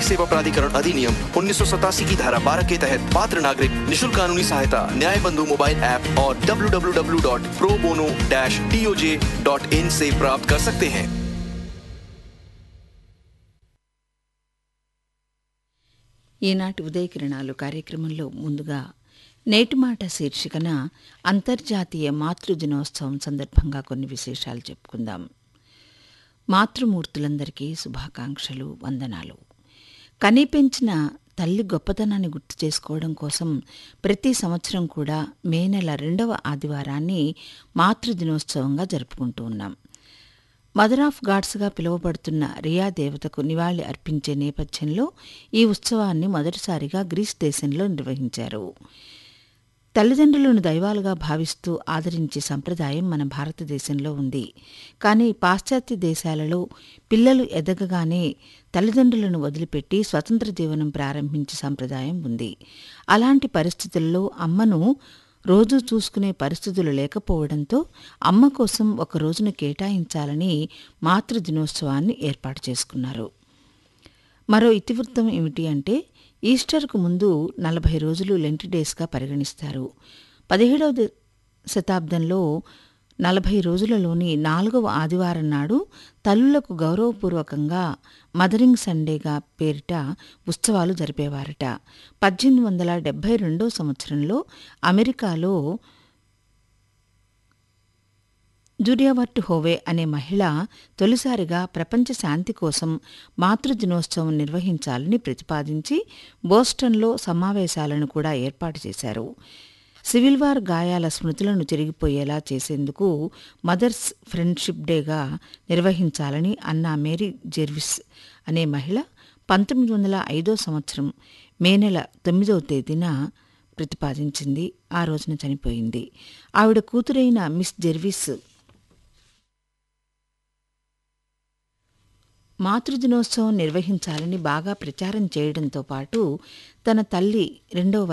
सेवा प्राधिकरण अधिनियम उन्नीस की धारा 12 के तहत पात्र नागरिक निशुल्क कानूनी सहायता न्याय बंधु मोबाइल ऐप और www.probono-toj.in से प्राप्त कर सकते हैं ఈనాటి ఉదయకిరణాలు కార్యక్రమంలో ముందుగా నేటి మాట శీర్షికన అంతర్జాతీయ మాతృ దినోత్సవం సందర్భంగా కొన్ని విశేషాలు చెప్పుకుందాం మాతృమూర్తులందరికీ శుభాకాంక్షలు వందనాలు కనిపెంచిన తల్లి గొప్పతనాన్ని గుర్తు చేసుకోవడం కోసం ప్రతి సంవత్సరం కూడా మే నెల రెండవ ఆదివారాన్ని మాతృ దినోత్సవంగా జరుపుకుంటూ ఉన్నాం మదర్ ఆఫ్ గాడ్స్గా పిలువబడుతున్న రియా దేవతకు నివాళి అర్పించే నేపథ్యంలో ఈ ఉత్సవాన్ని మొదటిసారిగా గ్రీస్ దేశంలో నిర్వహించారు తల్లిదండ్రులను దైవాలుగా భావిస్తూ ఆదరించే సంప్రదాయం మన భారతదేశంలో ఉంది కానీ పాశ్చాత్య దేశాలలో పిల్లలు ఎదగగానే తల్లిదండ్రులను వదిలిపెట్టి స్వతంత్ర జీవనం ప్రారంభించే సంప్రదాయం ఉంది అలాంటి పరిస్థితుల్లో అమ్మను రోజూ చూసుకునే పరిస్థితులు లేకపోవడంతో అమ్మ కోసం ఒక రోజును కేటాయించాలని మాతృ దినోత్సవాన్ని ఏర్పాటు చేసుకున్నారు మరో ఇతివృత్తం ఏమిటి అంటే ఈస్టర్కు ముందు నలభై రోజులు లెంట్ డేస్గా పరిగణిస్తారు పదిహేడవ ద- శతాబ్దంలో నలభై రోజులలోని నాలుగవ ఆదివారం నాడు తల్లులకు గౌరవపూర్వకంగా మదరింగ్ సండేగా పేరిట ఉత్సవాలు జరిపేవారట పద్దెనిమిది వందల డెబ్బై రెండో సంవత్సరంలో అమెరికాలో జూరియావర్ట్ హోవే అనే మహిళ తొలిసారిగా ప్రపంచ శాంతి కోసం మాతృ దినోత్సవం నిర్వహించాలని ప్రతిపాదించి బోస్టన్లో సమావేశాలను కూడా ఏర్పాటు చేశారు సివిల్ వార్ గాయాల స్మృతులను తిరిగిపోయేలా చేసేందుకు మదర్స్ ఫ్రెండ్షిప్ డేగా నిర్వహించాలని అన్నా మేరీ జెర్విస్ అనే మహిళ పంతొమ్మిది వందల ఐదో సంవత్సరం మే నెల తొమ్మిదవ తేదీన ప్రతిపాదించింది ఆ రోజున చనిపోయింది ఆవిడ కూతురైన మిస్ జెర్విస్ మాతృదినోత్సవం నిర్వహించాలని బాగా ప్రచారం చేయడంతో పాటు తన తల్లి రెండవ